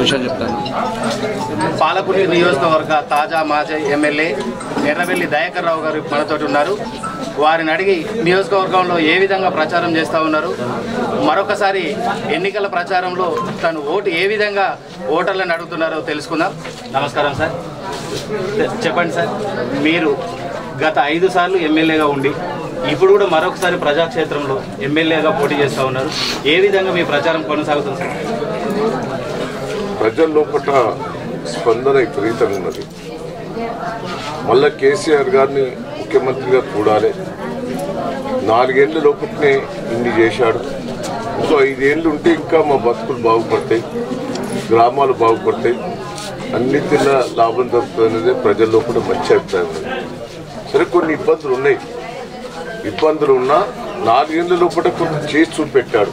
విషయం చెప్తాను పాలకుర్తి నియోజకవర్గ తాజా మాజీ ఎమ్మెల్యే ఎర్రబెల్లి దయాకర్ రావు గారు మనతోటి ఉన్నారు వారిని అడిగి నియోజకవర్గంలో ఏ విధంగా ప్రచారం చేస్తూ ఉన్నారు మరొకసారి ఎన్నికల ప్రచారంలో తను ఓటు ఏ విధంగా ఓటర్లను అడుగుతున్నారో తెలుసుకుందాం నమస్కారం సార్ చె- చెప్పండి సార్ మీరు గత ఐదు సార్లు ఎమ్మెల్యేగా ఉండి ఇప్పుడు కూడా మరొకసారి ప్రజాక్షేత్రంలో ఎమ్మెల్యేగా పోటీ చేస్తూ ఉన్నారు ఏ విధంగా మీ ప్రచారం కొనసాగుతుంది సార్ ప్రజల లోపల స్పందన విపరీతంగా ఉన్నది మళ్ళా కేసీఆర్ గారిని ముఖ్యమంత్రిగా చూడాలి నాలుగేళ్ల లోపలనే ఇన్ని చేశాడు ఇంకో ఐదేళ్ళు ఉంటే ఇంకా మా బతుకులు బాగుపడతాయి గ్రామాలు బాగుపడతాయి అన్నిటిలో లాభం దొరుకుతుంది అనేది ప్రజల లోపల మంచి అభిప్రాయం ఉంది సరే కొన్ని ఇబ్బందులు ఉన్నాయి ఇబ్బందులు ఉన్నా నాలుగేళ్ల లోపల కొంత చేసి చూపెట్టాడు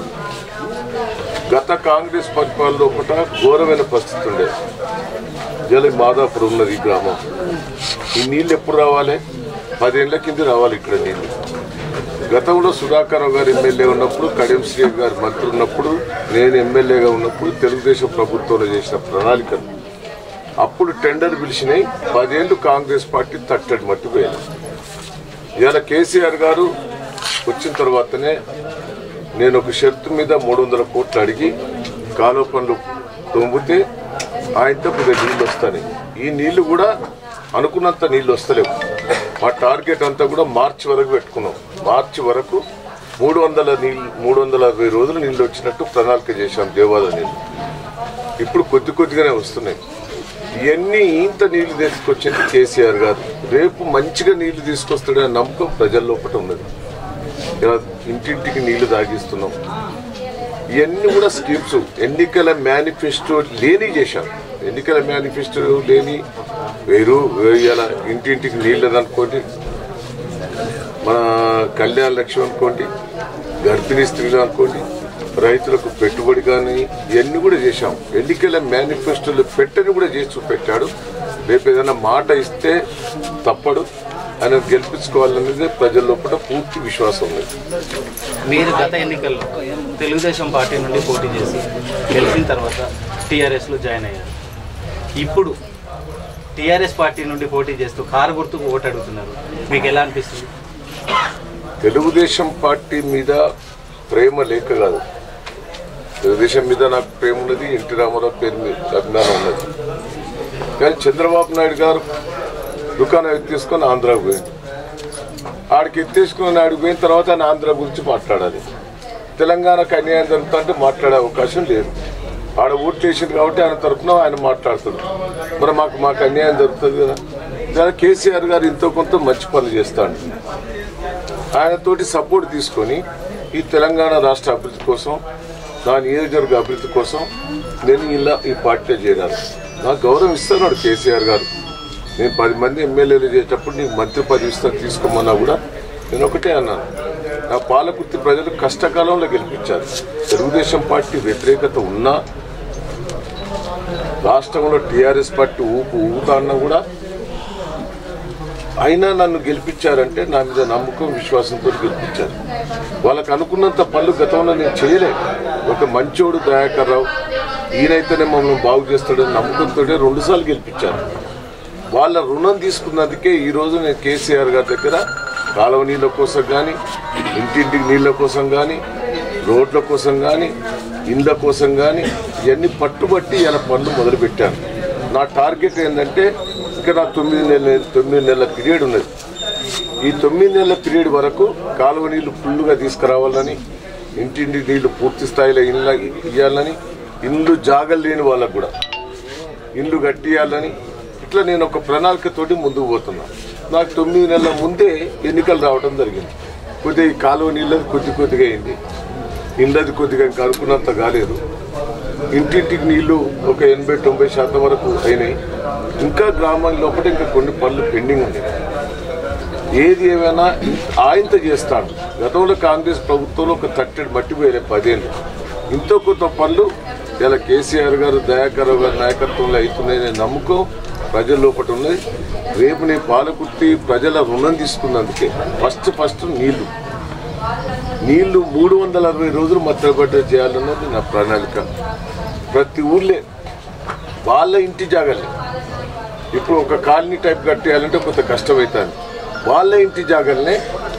గత కాంగ్రెస్ పరిపాలన లోపల ఘోరమైన పరిస్థితి ఉండేది జల మాదాపూర్ ఉన్నది ఈ గ్రామం ఈ నీళ్ళు ఎప్పుడు రావాలి పదేళ్ల కింద రావాలి ఇక్కడ నీళ్ళు గతంలో సుధాకర్ రావు గారు ఎమ్మెల్యే ఉన్నప్పుడు కడియం శ్రీ గారు మంత్రి ఉన్నప్పుడు నేను ఎమ్మెల్యేగా ఉన్నప్పుడు తెలుగుదేశం ప్రభుత్వంలో చేసిన ప్రణాళికలు అప్పుడు టెండర్ పిలిచినాయి పదేళ్ళు కాంగ్రెస్ పార్టీ తట్టడి మట్టిపోయింది ఇవాళ కేసీఆర్ గారు వచ్చిన తర్వాతనే నేను ఒక షర్తు మీద మూడు వందల కోట్లు అడిగి కాలువ పనులు తొంగితే ఆయనతో కొద్దిగా నీళ్ళు వస్తాయి ఈ నీళ్లు కూడా అనుకున్నంత నీళ్ళు వస్తలేవు మా టార్గెట్ అంతా కూడా మార్చి వరకు పెట్టుకున్నాం మార్చి వరకు మూడు వందల నీళ్ళు మూడు వందల అరవై రోజులు నీళ్ళు వచ్చినట్టు ప్రణాళిక చేశాం దేవాలయ నీళ్ళు ఇప్పుడు కొద్ది కొద్దిగానే వస్తున్నాయి ఇవన్నీ ఇంత నీళ్లు తీసుకొచ్చింది కేసీఆర్ గారు రేపు మంచిగా నీళ్లు తీసుకొస్తాడనే నమ్మకం ప్రజల లోపల ఉన్నది ఇలా ఇంటింటికి నీళ్లు తాగిస్తున్నాం ఇవన్నీ కూడా స్కీమ్స్ ఎన్నికల మేనిఫెస్టో లేని చేశాం ఎన్నికల మేనిఫెస్టో లేని వేరు ఇలా ఇంటింటికి నీళ్ళు అనుకోండి మన కళ్యాణ లక్ష్యం అనుకోండి గర్భిణీ స్త్రీలు అనుకోండి రైతులకు పెట్టుబడి కానీ ఇవన్నీ కూడా చేశాం ఎన్నికల మేనిఫెస్టోలో పెట్టని కూడా చేసి చూపెట్టాడు రేపు ఏదైనా మాట ఇస్తే తప్పడు ఆయన గెలిపించుకోవాలనేది ప్రజల లోపల పూర్తి విశ్వాసం ఉంది మీరు గత ఎన్నికల్లో తెలుగుదేశం పార్టీ నుండి పోటీ చేసి గెలిచిన తర్వాత టీఆర్ఎస్లో జాయిన్ అయ్యారు ఇప్పుడు టీఆర్ఎస్ పార్టీ నుండి పోటీ చేస్తూ కారు గుర్తుకు ఓటు అడుగుతున్నారు మీకు ఎలా అనిపిస్తుంది తెలుగుదేశం పార్టీ మీద ప్రేమ లేక కాదు తెలుగుదేశం మీద నాకు ప్రేమ ఉన్నది ఎన్టీ రామారావు పేరు మీద అభిమానం ఉన్నది కానీ చంద్రబాబు నాయుడు గారు దుకాణం ఎత్తేసుకొని ఆంధ్రాకు పోయింది ఆడికి ఎత్తేసుకుని ఆడికి పోయిన తర్వాత ఆయన ఆంధ్ర గురించి మాట్లాడాలి తెలంగాణకు అన్యాయం జరుగుతుంటే మాట్లాడే అవకాశం లేదు ఆడ ఓట్లు వేసింది కాబట్టి ఆయన తరఫున ఆయన మాట్లాడుతాడు మరి మాకు మాకు అన్యాయం జరుగుతుంది కదా దాని కేసీఆర్ గారు ఇంతో కొంత మంచి పనులు చేస్తాడు ఆయనతోటి సపోర్ట్ తీసుకొని ఈ తెలంగాణ రాష్ట్ర అభివృద్ధి కోసం నా నియోజకవర్గ అభివృద్ధి కోసం నేను ఇలా ఈ పార్టీలో చేరాను నాకు గౌరవం ఇస్తున్నాడు కేసీఆర్ గారు నేను పది మంది ఎమ్మెల్యేలు చేసేటప్పుడు నీకు మంత్రి పదవి ఇస్తా తీసుకోమన్నా కూడా నేను ఒకటే అన్నాను నా పాలకుర్తి ప్రజలు కష్టకాలంలో గెలిపించారు తెలుగుదేశం పార్టీ వ్యతిరేకత ఉన్నా రాష్ట్రంలో టీఆర్ఎస్ పార్టీ ఊపు ఊగుతా అన్నా కూడా అయినా నన్ను గెలిపించారంటే నా మీద నమ్మకం విశ్వాసంతో గెలిపించారు వాళ్ళకు అనుకున్నంత పనులు గతంలో నేను చేయలే ఒక మంచోడు దయాకర్ రావు ఈయనైతేనే మమ్మల్ని బాగు చేస్తాడని నమ్మకంతో రెండుసార్లు గెలిపించారు వాళ్ళ రుణం తీసుకున్నందుకే ఈ రోజు నేను కేసీఆర్ గారి దగ్గర కాలువ నీళ్ళ కోసం కానీ ఇంటింటికి నీళ్ళ కోసం కానీ రోడ్ల కోసం కానీ ఇండ్ల కోసం కానీ ఇవన్నీ పట్టుబట్టి ఇలా పనులు మొదలుపెట్టాను నా టార్గెట్ ఏంటంటే ఇంకా నా తొమ్మిది నెలల తొమ్మిది నెలల పీరియడ్ ఉన్నది ఈ తొమ్మిది నెలల పీరియడ్ వరకు కాలువ నీళ్లు ఫుల్గా తీసుకురావాలని ఇంటింటి నీళ్లు పూర్తి స్థాయిలో ఇళ్ళ ఇవ్వాలని ఇండ్లు జాగలు లేని వాళ్ళకు కూడా ఇండ్లు కట్టియాలని ఇట్లా నేను ఒక ప్రణాళికతోటి ముందుకు పోతున్నా నాకు తొమ్మిది నెలల ముందే ఎన్నికలు రావడం జరిగింది కొద్దిగా ఈ కాలువ నీళ్ళది కొద్ది కొద్దిగా అయింది ఇండ్లది కొద్దిగా ఇంకా అనుకున్నంత కాలేదు ఇంటింటికి నీళ్లు ఒక ఎనభై తొంభై శాతం వరకు అయినాయి ఇంకా గ్రామాల లోపల ఇంకా కొన్ని పనులు పెండింగ్ ఉన్నాయి ఏది ఏమైనా ఆయనతో చేస్తాడు గతంలో కాంగ్రెస్ ప్రభుత్వంలో ఒక తట్టెడు మట్టిపోయే పదేళ్ళు ఇంతో కొంత పనులు ఇలా కేసీఆర్ గారు దయాకర్ రావు గారి నాయకత్వంలో అవుతున్నాయనే నమ్మకం ప్రజల లోపల ఉన్నది రేపు నేను పాలకుర్తి ప్రజల రుణం తీసుకున్నందుకే ఫస్ట్ ఫస్ట్ నీళ్లు నీళ్లు మూడు వందల అరవై రోజులు మత్తబడ్డ చేయాలన్నది నా ప్రణాళిక ప్రతి ఊర్లే వాళ్ళ ఇంటి జాగాలే ఇప్పుడు ఒక కాలనీ టైప్ కట్టేయాలంటే కొంత కష్టమవుతుంది వాళ్ళ ఇంటి జాగాలనే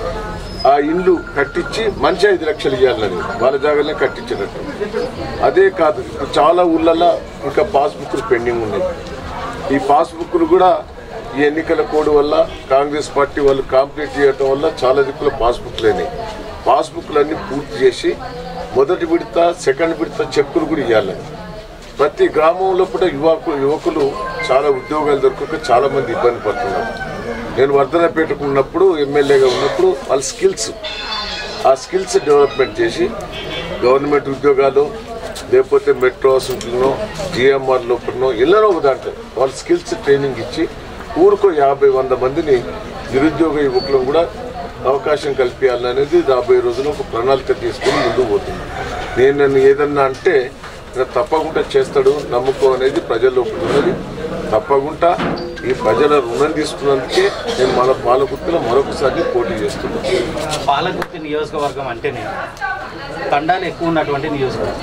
ఆ ఇల్లు కట్టించి మంచి ఐదు లక్షలు ఇవ్వాలని వాళ్ళ జాగాలనే కట్టించినట్టు అదే కాదు ఇప్పుడు చాలా ఊళ్ళల్లో ఇంకా పాస్బుక్లు పెండింగ్ ఉన్నాయి ఈ పాస్బుక్లు కూడా ఈ ఎన్నికల కోడ్ వల్ల కాంగ్రెస్ పార్టీ వాళ్ళు కాంప్లీట్ చేయడం వల్ల చాలా దిక్కుల పాస్బుక్లు అయినాయి పాస్బుక్లు అన్ని పూర్తి చేసి మొదటి విడత సెకండ్ విడత చెక్కులు కూడా ఇవ్వాలని ప్రతి గ్రామంలో కూడా యువకులు యువకులు చాలా ఉద్యోగాలు దొరకక చాలా మంది ఇబ్బంది పడుతున్నారు నేను వర్ధనపేటకు ఉన్నప్పుడు ఎమ్మెల్యేగా ఉన్నప్పుడు వాళ్ళ స్కిల్స్ ఆ స్కిల్స్ డెవలప్మెంట్ చేసి గవర్నమెంట్ ఉద్యోగాలు లేకపోతే మెట్రో హాస్పిటల్నో జిఎంఆర్ లోపలనో ఎల్లనో ఒక దాంట్లో వాళ్ళ స్కిల్స్ ట్రైనింగ్ ఇచ్చి ఊరికో యాభై వంద మందిని నిరుద్యోగ యువకులను కూడా అవకాశం కల్పించాలనేది రాబోయే రోజుల్లో ఒక ప్రణాళిక తీసుకొని ముందుకు పోతుంది నేను నన్ను ఏదన్నా అంటే నేను తప్పకుండా చేస్తాడు నమ్మకం అనేది ప్రజల్లో ఒకటి ఉన్నది తప్పకుండా ఈ ప్రజల రుణం తీసుకున్నందుకే నేను మన పాలకుర్తిలో మరొకసారి పోటీ చేస్తున్నాను పాలకుర్తి నియోజకవర్గం అంటేనే తండాలు ఎక్కువ ఉన్నటువంటి నియోజకవర్గం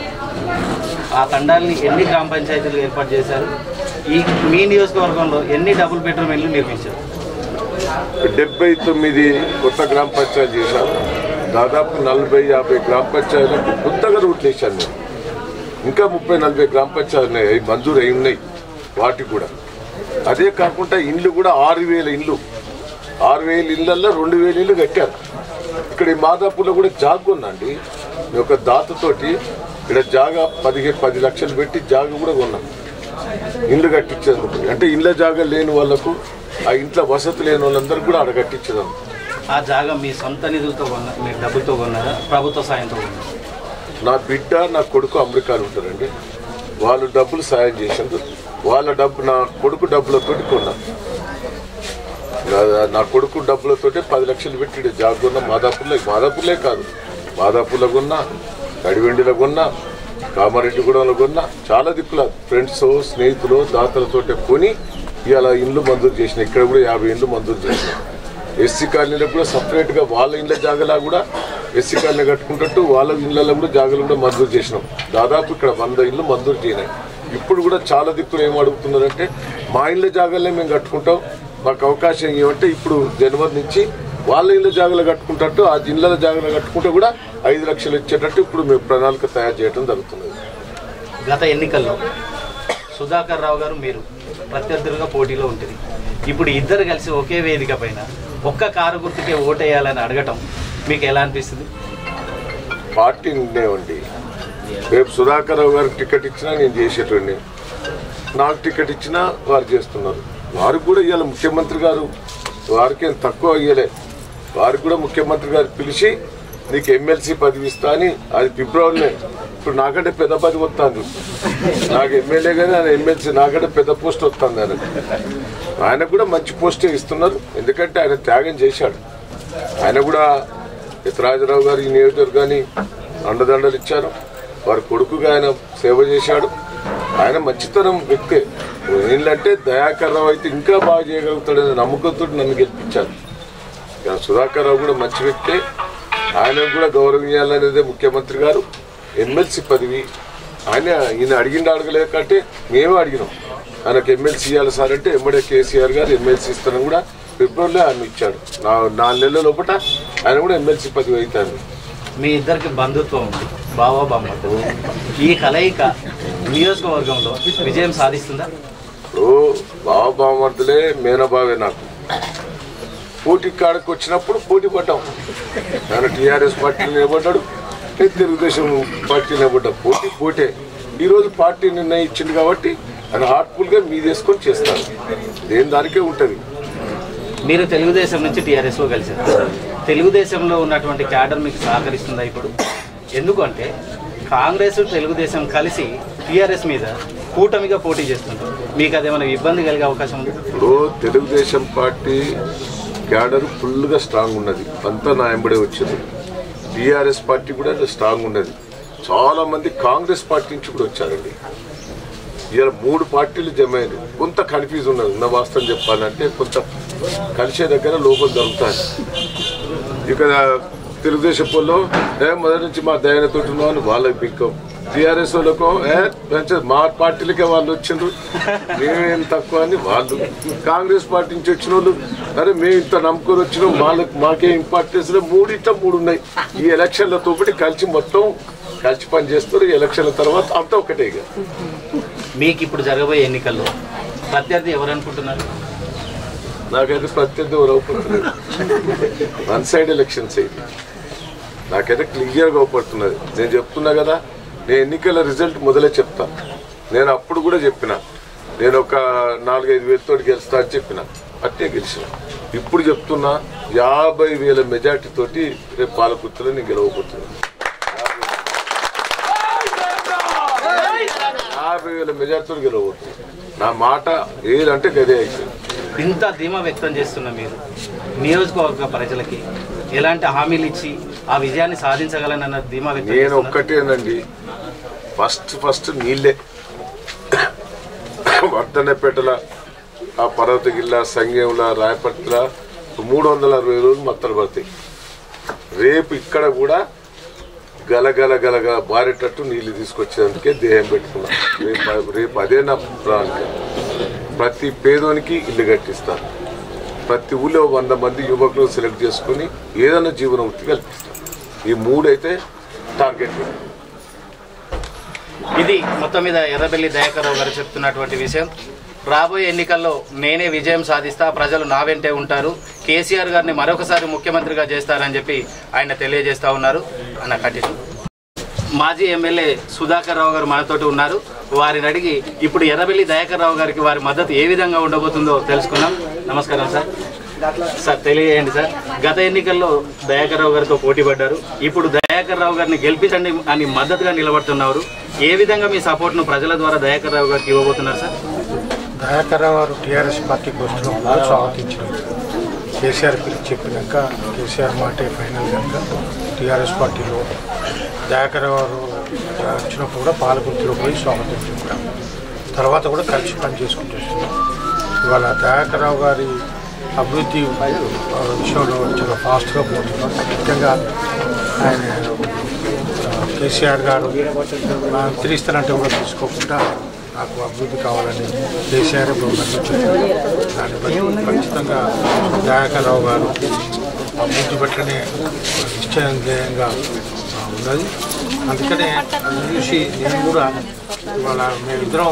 ఆ తండాలని ఎన్ని గ్రామ పంచాయతీలు ఏర్పాటు చేశారు ఈ మీ నియోజకవర్గంలో ఎన్ని డబుల్ బెడ్రూమ్ ఇల్లు నిర్మించారు డెబ్బై తొమ్మిది కొత్త గ్రామ పంచాయతీ చేశాను దాదాపు నలభై యాభై గ్రామ పంచాయతీలకు కొత్తగా రూట్లు వేశాను నేను ఇంకా ముప్పై నలభై గ్రామ పంచాయతీలు ఉన్నాయి అవి మంజూరు అయి ఉన్నాయి వాటికి కూడా అదే కాకుండా ఇండ్లు కూడా ఆరు వేల ఇండ్లు ఆరు వేల ఇళ్ళల్లో రెండు వేల ఇల్లు కట్టారు ఇక్కడ ఈ మాదాపూర్లో కూడా జాగ కొన్నాండి నేను ఒక దాతతోటి ఇక్కడ జాగా పదిహేను పది లక్షలు పెట్టి జాగ కూడా కొన్నాను ఇండ్లు కట్టించేందుకు అంటే ఇండ్ల జాగా లేని వాళ్ళకు ఆ ఇంట్లో వసతి లేని వాళ్ళందరూ కూడా ఆడ కట్టించడం ఆ జాగా మీ సొంత నిధులతో కొన్న మీరు డబ్బులతో కొన్నారా ప్రభుత్వ సాయంతో కొన్నారా నా బిడ్డ నా కొడుకు అమెరికాలో ఉంటారండి వాళ్ళు డబ్బులు సాయం చేసిండ్రు వాళ్ళ డబ్బు నా కొడుకు డబ్బులతోటి కొన్నా నా- నా కొడుకు డబ్బులతోటి పది లక్షలు పెట్టి ఈడ జాబ్ కొన్నా మాదాపూర్లో మాదాపూర్లే కాదు మాదాపూర్లో కొన్నా కడివెండిలో కొన్నా కామారెడ్డిగూడెంలో కొన్నా చాలా దిక్కుల ఫ్రెండ్స్ స్నేహితులు దాతలతోటి కొని ఇవాళ ఇండ్లు మంజూరు చేసిన ఇక్కడ కూడా యాభై ఇండ్లు మంజూరు చేసిన ఎస్సీ కాలనీలకు కూడా సపరేట్గా వాళ్ళ ఇండ్ల జాగలా కూడా ఎస్సీ కాలనీ కట్టుకుంటట్టు వాళ్ళ ఇళ్ళలో కూడా జాగాలు కూడా మంజూరు చేసినాం దాదాపు ఇక్కడ వంద ఇళ్ళు మంజూరు చేయనాయి ఇప్పుడు కూడా చాలా దిక్కులు ఏం అడుగుతున్నారంటే మా ఇళ్ళ జాగాలనే మేము కట్టుకుంటాం మాకు అవకాశం ఇవ్వంటే ఇప్పుడు జనవరి నుంచి వాళ్ళ ఇళ్ళ జాగాలు కట్టుకుంటట్టు ఆ ఇళ్ళ జాగాలు కట్టుకుంటే కూడా ఐదు లక్షలు ఇచ్చేటట్టు ఇప్పుడు మేము ప్రణాళిక తయారు చేయడం జరుగుతుంది గత ఎన్నికల్లో సుధాకర్ రావు గారు మీరు ప్రత్యర్థులుగా పోటీలో ఉంటుంది ఇప్పుడు ఇద్దరు కలిసి ఒకే వేదిక పైన ఒక్క కారు గుర్తుకే ఓటేయాలని అడగటం మీకు ఎలా అనిపిస్తుంది పార్టీ ఉండేవండి రేపు సుధాకర్ రావు గారికి టికెట్ ఇచ్చినా నేను చేసేటండి నాకు టికెట్ ఇచ్చినా వారు చేస్తున్నారు వారికి కూడా ఇవాళ ముఖ్యమంత్రి గారు వారికి ఏం తక్కువ ఇయ్యలే వారికి కూడా ముఖ్యమంత్రి గారు పిలిచి నీకు ఎమ్మెల్సీ పదవి ఇస్తా అని అది ఫిబ్రవరిలో ఇప్పుడు నాకంటే పెద్ద పదవి వస్తుంది నాకు ఎమ్మెల్యే కానీ ఆయన ఎమ్మెల్సీ నాకంటే పెద్ద పోస్ట్ వస్తుంది ఆయన ఆయన కూడా మంచి పోస్టే ఇస్తున్నారు ఎందుకంటే ఆయన త్యాగం చేశాడు ఆయన కూడా యతరాజరావు గారు ఈ నియోజకవర్గాన్ని అండదండలు ఇచ్చారు వారి కొడుకుగా ఆయన సేవ చేశాడు ఆయన మంచితనం వ్యక్తే ఏంటంటే దయాకర్ రావు అయితే ఇంకా బాగా చేయగలుగుతాడనే నమ్మకంతో నన్ను గెలిపించారు ఇక సుధాకర్ రావు కూడా మంచి వ్యక్తే ఆయన కూడా గౌరవించాలనేదే ముఖ్యమంత్రి గారు ఎమ్మెల్సీ పదవి ఆయన ఈయన అడిగిండు అడగలేదు కంటే మేమే అడిగినాం ఆయనకు ఎమ్మెల్సీ ఇవ్వాలి సార్ అంటే ఎమ్మడే కేసీఆర్ గారు ఎమ్మెల్సీ ఇస్తానని కూడా ఫిబ్రవరిలో ఆయన ఇచ్చాడు నా నాలుగు నెలల లోపల ఆయన కూడా ఎమ్మెల్సీ పదవి అవుతాడు మీ ఇద్దరికి బంధుత్వం ఉంది బావా బామ్మతో ఈ కలయిక నియోజకవర్గంలో విజయం సాధిస్తుందా ఇప్పుడు బావ బామర్దులే మేనబావే నాకు పోటీ కాడకు వచ్చినప్పుడు పోటీ పడ్డాం ఆయన టీఆర్ఎస్ పార్టీ నిలబడ్డాడు నేను తెలుగుదేశం పార్టీ నిలబడ్డా పోటీ పోటే ఈరోజు పార్టీ నిర్ణయించింది కాబట్టి ఆయన హార్ట్ఫుల్గా మీ తీసుకొని చేస్తాను దేని దానికే ఉంటుంది మీరు తెలుగుదేశం నుంచి టీఆర్ఎస్లో కలిశారు తెలుగుదేశంలో ఉన్నటువంటి క్యాడర్ మీకు సహకరిస్తుందా ఇప్పుడు ఎందుకంటే కాంగ్రెస్ తెలుగుదేశం కలిసి టీఆర్ఎస్ మీద కూటమిగా పోటీ చేస్తుంటారు మీకు అదేమైనా ఇబ్బంది కలిగే అవకాశం ఉంది ఇప్పుడు తెలుగుదేశం పార్టీ క్యాడర్ ఫుల్గా స్ట్రాంగ్ ఉన్నది అంతా నా ఎంబడే వచ్చింది టీఆర్ఎస్ పార్టీ కూడా స్ట్రాంగ్ ఉన్నది చాలా మంది కాంగ్రెస్ పార్టీ నుంచి కూడా వచ్చారండి ఇవాళ మూడు పార్టీలు జమ అయింది కొంత కన్ఫ్యూజ్ ఉన్నది ఉన్న వాస్తవం చెప్పాలంటే కొంత కలిసే దగ్గర లోపం జరుగుతుంది ఇక తెలుగుదేశం వాళ్ళు ఏ మొదటి నుంచి మా దయానతో ఉన్నామని వాళ్ళకి బిక్కం టీఆర్ఎస్ వాళ్ళకు ఏ పెంచ మా పార్టీలకే వాళ్ళు వచ్చిండ్రు మేమేం తక్కువ అని వాళ్ళు కాంగ్రెస్ పార్టీ నుంచి వచ్చిన వాళ్ళు అరే మేము ఇంత నమ్ముకొని వచ్చినాం వాళ్ళకి మాకే ఇంపార్టెన్స్ లేదు మూడిట మూడు ఉన్నాయి ఈ ఎలక్షన్లతో పాటు కలిసి మొత్తం కలిసి పని చేస్తారు ఈ ఎలక్షన్ల తర్వాత అంతా ఒకటే ఇక మీకు ఇప్పుడు జరగబోయే ఎన్నికల్లో ప్రత్యర్థి ఎవరు అనుకుంటున్నారు నాకైతే ప్రత్యర్థి ఎవరు అవుపడుతున్నారు వన్ సైడ్ ఎలక్షన్స్ అయింది నాకైతే క్లియర్గా అవుపడుతున్నది నేను చెప్తున్నా కదా నేను ఎన్నికల రిజల్ట్ మొదలే చెప్తా నేను అప్పుడు కూడా చెప్పిన నేను ఒక నాలుగైదు వేలతో గెలుస్తా అని చెప్పిన అట్టే గెలిచిన ఇప్పుడు చెప్తున్నా యాభై వేల మెజార్టీ తోటి రేపు పాలకుర్తిలో నేను గెలవబోతున్నాను యాభై వేల మెజార్టీతో గెలవబోతున్నాను నా మాట ఏదంటే గదే అయిపోయింది ఇంత ధీమా వ్యక్తం చేస్తున్న మీరు నియోజకవర్గ ప్రజలకి ఎలాంటి హామీలు ఇచ్చి ఆ విజయాన్ని సాధించగలనన్న ధీమా వ్యక్తం నేను చేస్తున్నారు? ఒక్కటేనండి ఫస్ట్ ఫస్ట్ నీళ్ళే వర్ధనపేటల ఆ పర్వతగిల్ల సంగంల రాయపట్ల మూడు వందల అరవై రోజులు మత్తలు పడతాయి రేపు ఇక్కడ కూడా గలగల గలగల బారేటట్టు నీళ్లు తీసుకొచ్చేందుకే దేహం పెట్టుకున్నా రేపు రేపు అదే నా ప్రణాళిక ప్రతి పేదోనికి ఇల్లు కట్టిస్తాను ప్రతి ఊళ్ళో వంద మంది యువకులు సెలెక్ట్ చేసుకుని ఏదైనా జీవనముక్తి కల్పిస్తాను ఈ మూడైతే టార్గెట్ ఇది మొత్తం మీద ఎర్రబెల్లి దయాకర్రావు గారు చెప్తున్నటువంటి విషయం రాబోయే ఎన్నికల్లో నేనే విజయం సాధిస్తా ప్రజలు నా వెంటే ఉంటారు కేసీఆర్ గారిని మరొకసారి ముఖ్యమంత్రిగా చేస్తారని చెప్పి ఆయన తెలియజేస్తా ఉన్నారు అన్న కంటిన్యూ మాజీ ఎమ్మెల్యే సుధాకర్ రావు గారు మనతోటి ఉన్నారు వారిని అడిగి ఇప్పుడు ఎర్రబెల్లి దయాకర్ రావు గారికి వారి మద్దతు ఏ విధంగా ఉండబోతుందో తెలుసుకుందాం నమస్కారం సార్ సార్ తెలియజేయండి సార్ గత ఎన్నికల్లో దయాకర్ రావు గారితో పోటీ పడ్డారు ఇప్పుడు దయాకర్ రావు గారిని గెలిపించండి అని మద్దతుగా నిలబడుతున్నారు ఏ విధంగా మీ సపోర్ట్ను ప్రజల ద్వారా దయాకర్ రావు గారికి ఇవ్వబోతున్నారు సార్ దయాకర్ గారు టీఆర్ఎస్ పార్టీకి వచ్చినప్పుడు స్వాగతించడం కేసీఆర్ పిలిచి చెప్పినాక కేసీఆర్ మాటే ఫైనల్ కనుక టీఆర్ఎస్ పార్టీలో దయాకర్ గారు వచ్చినప్పుడు కూడా పాలకుర్తిలో పోయి స్వాగతించడం కూడా తర్వాత కూడా కలిసి పని చేసుకుంటూ వస్తున్నాం ఇవాళ దయాకర్ రావు గారి అభివృద్ధి ఆ, విషయంలో చాలా ఫాస్ట్గా పోతున్నాం ముఖ్యంగా ఆయన ఆ, కేసీఆర్ గారు నా తిరిగిస్తానంటే కూడా తీసుకోకుండా నాకు అభివృద్ధి కావాలని కేసీఆర్ చెప్పారు దాన్ని బట్టి ఖచ్చితంగా దయాకర్ రావు గారు అభివృద్ధి పట్లనే నిశ్చయం ధ్యేయంగా ఆ, ఉన్నది అందుకనే అది చూసి నేను కూడా ఇవాళ మేమిద్దరం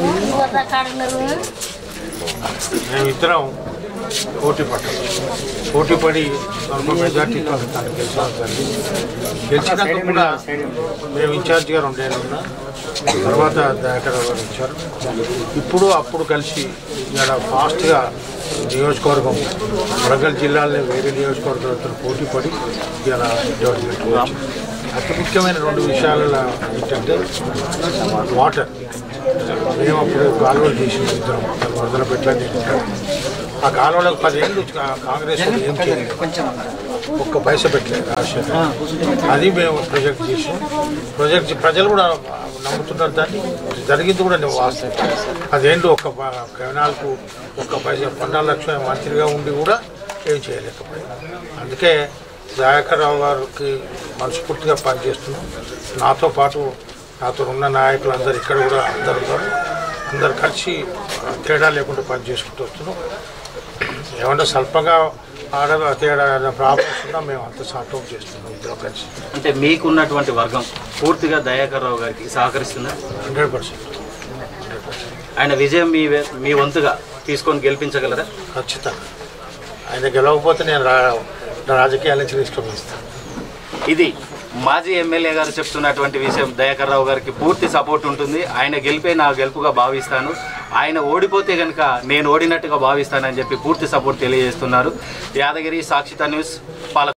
మేమిద్దరం పోటీ పడ్డాం పోటీ పడి స్వల్ప మెజార్టీతో తను గెలిచడం జరిగింది గెలిచినాక కూడా మేము ఇన్ఛార్జిగా రెండేళ్ళు ఉన్నా తర్వాత దయాకర్ గారు వచ్చారు ఇప్పుడు అప్పుడు కలిసి ఇలా ఫాస్ట్గా నియోజకవర్గం వరంగల్ జిల్లాలో వేరే నియోజకవర్గాలతో పోటీ పడి ఇలా డెవలప్మెంట్ వచ్చింది. అతి ముఖ్యమైన రెండు విషయాలలో ఏంటంటే వాటర్ మేము అప్పుడు కాలువలు చేసి ఇద్దరం వరదల పెట్టాలి ఆ కాలువలకు పదేళ్ళు కా- కాంగ్రెస్ వాళ్ళు ఏం చేయలేదు ఒక్క పైసా పెట్టలేదు రాజశేఖర్ అది మేము ప్రొజెక్ట్ చేసాం ప్రొజెక్ట్ చే- ప్రజలు కూడా నమ్ముతున్నారు దాన్ని జరిగింది కూడా నేను వాస్తవం అదేంటి ఒక ప- కెనాల్కు ఒక్క పైసా పన్నెండు లక్షల మంత్రిగా ఉండి కూడా ఏం చేయలేకపోయాం అందుకే దయాకర్ రావు గారికి మనస్ఫూర్తిగా పనిచేస్తున్నాం నాతో పాటు నాతో ఉన్న నాయకులు అందరు ఇక్కడ కూడా అందరు ఉన్నారు అందరు కలిసి ఆ, తేడా లేకుండా పనిచేసుకుంటూ వస్తున్నాం ఏమన్నా స్వల్పంగా ఆడ తేడా ప్రాబ్లమ్స్ ఉన్నా మేము అంత సార్ట్ అవుట్ చేస్తున్నాం ఇద్దరం కలిసి అంటే మీకున్నటువంటి వర్గం పూర్తిగా దయాకర్ రావు గారికి సహకరిస్తుందా హండ్రెడ్ పర్సెంట్ ఆయన విజయం మీ వే- మీ వంతుగా తీసుకొని గెలిపించగలరా ఖచ్చితంగా ఆయన గెలవకపోతే నేను రా నా రాజకీయాల నుంచి నిష్క్రమిస్తాను ఇది మాజీ ఎమ్మెల్యే గారు చెప్తున్నటువంటి విషయం దయాకర్ రావు గారికి పూర్తి సపోర్ట్ ఉంటుంది ఆయన గెలిపే నా గెలుపుగా భావిస్తాను ఆయన ఓడిపోతే కనుక నేను ఓడినట్టుగా భావిస్తానని చెప్పి పూర్తి సపోర్ట్ తెలియజేస్తున్నారు యాదగిరి సాక్షిత న్యూస్ పాలక